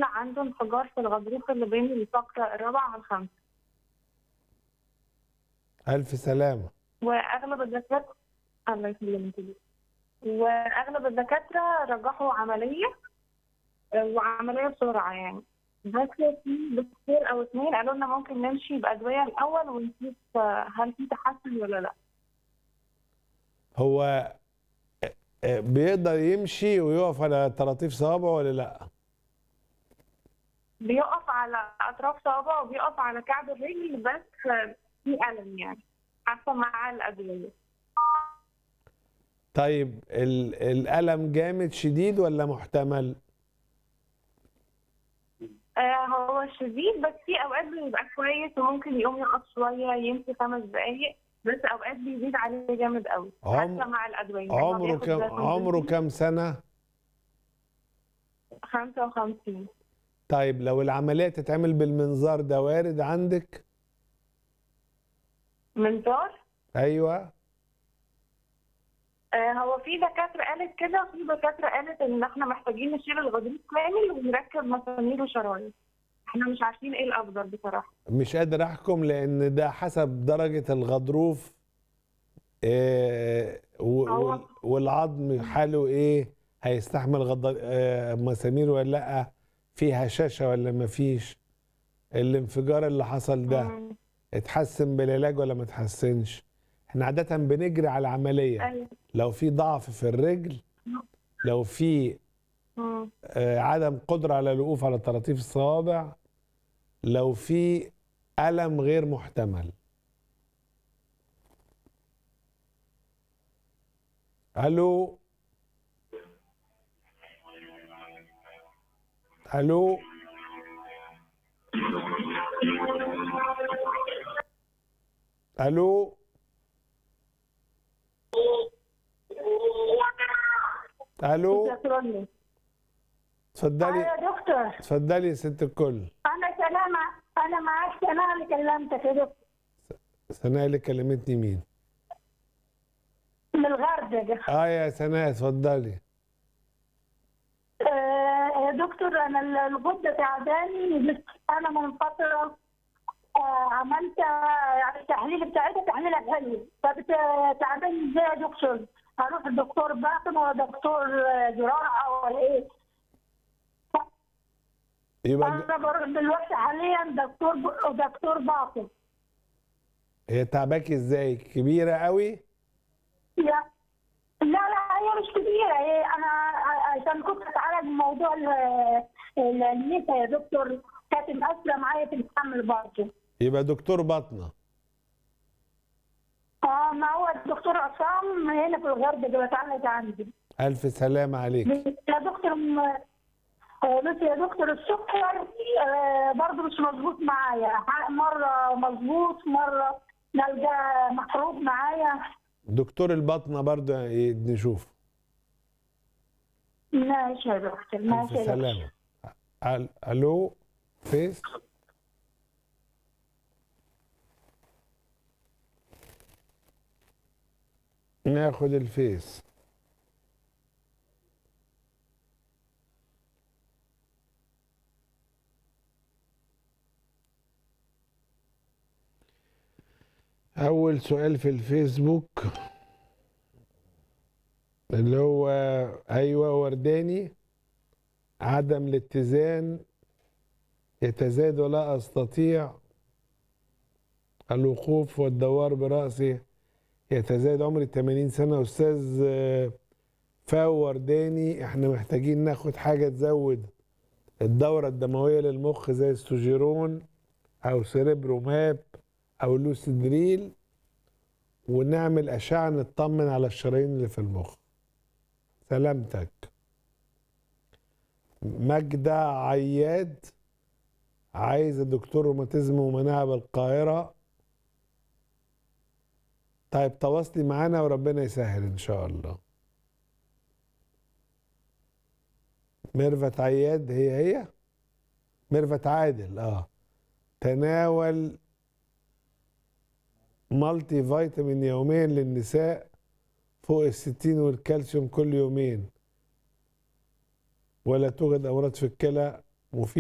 طلع عنده انفجار في الغضروف اللي بين الفقرة الرابعة والخامسة ألف سلامة وأغلب الدكاترة الله يسلمك وأغلب الدكاترة رجحوا عملية آه، وعملية بسرعة يعني بس في دكتور أو اتنين قالوا لنا ممكن نمشي بأدوية الأول ونشوف آه، هل في تحسن ولا لأ هو آه، بيقدر يمشي ويقف على طراطيف صوابعه ولا لا بيقف على أطراف صوابعه وبيقف على كعب الرجل بس آه، في ألم يعني حتى مع الأدوية طيب ال- الألم جامد شديد ولا محتمل آه، هو شديد بس في اوقات بيبقى كويس وممكن يقوم يقف شويه يمشي خمس دقايق بس اوقات بيزيد عليه جامد قوي عم- حتى مع الادويه لما عمره بياخد كم فيتامين عمره D كم سنة 55 طيب لو العملية تتعمل بالمنظار ده وارد عندك منظار أيوة آه، هو في دكاتره قالت كده وفي دكاتره قالت ان احنا محتاجين نشيل الغضروف كامل ونركب مسامير وشرايط احنا مش عارفين ايه الافضل بصراحه مش قادر أحكم لأن ده حسب درجة الغضروف آه، و- هو- وال- والعظم حاله إيه هيستحمل غض... آه، مسامير ولا لأ في هشاشة ولا مفيش الانفجار اللي حصل ده مم. اتحسن بالعلاج ولا ما اتحسنش احنا عادة بنجري على العملية ايوه لو في ضعف في الرجل لو في مم. آه، عدم قدرة على الوقوف على طراطيف الصوابع لو في ألم غير محتمل ألو ألو ألو ألو شكراً. اتفضلي يا دكتور اتفضلي يا ست الكل انا سلامة انا معاك سنة اللي كلمتك يا دكتور سناء اللي كلمتني مين من الغردقة اه يا سناء اتفضلي آه يا دكتور انا ال- الغدة تعباني بس انا من فترة آه عملت آه، يعني التحليل بتاعتها تحليلها حلو فبتعباني ازاي يا دكتور؟ هروح الدكتور باطن ولا دكتور آه، جراحة ولا ايه؟ يبقى انا بروح دلوقتي حاليا دكتور ب- دكتور باطن هي تعباكي ازاي كبيرة قوي لا لا لا هي مش كبيرة هي أنا عشان كنت أتعالج من موضوع ال- ال- النسا يا دكتور كانت مأثرة معايا في الحمل برضه. يبقى دكتور باطنة اه ما هو الدكتور عصام هنا في الغردقة بتعالج عندي. ألف سلامة عليك يا دكتور م- آه، بس يا دكتور السكر آه، برضه مش مظبوط معايا ح- مرة مظبوط مرة نلقى محروق معايا دكتور الباطنة برضه ي- نشوف ماشي يا دكتور ألف ماشي يا دكتور سلامة أل- ألو فيس ناخد الفيس أول سؤال في الفيسبوك اللي هو أيوة ورداني عدم الاتزان يتزايد ولا أستطيع الوقوف والدوار برأسي يتزايد عمري 80 سنة أستاذ آه، فاو ورداني احنا محتاجين ناخد حاجة تزود الدورة الدموية للمخ زي السوجيرون أو سيريبروماب أو لوسيدريل ونعمل أشعة نطمن على الشرايين اللي في المخ سلامتك ماجدة عياد عايزة دكتور روماتيزم ومناعة بالقاهرة طيب تواصلي معانا وربنا يسهل إن شاء الله ميرفت عياد هي هي ميرفت عادل اه تناول مالتي فيتامين يوميا للنساء فوق الستين والكالسيوم كل يومين ولا توجد أمراض في الكلى مفيد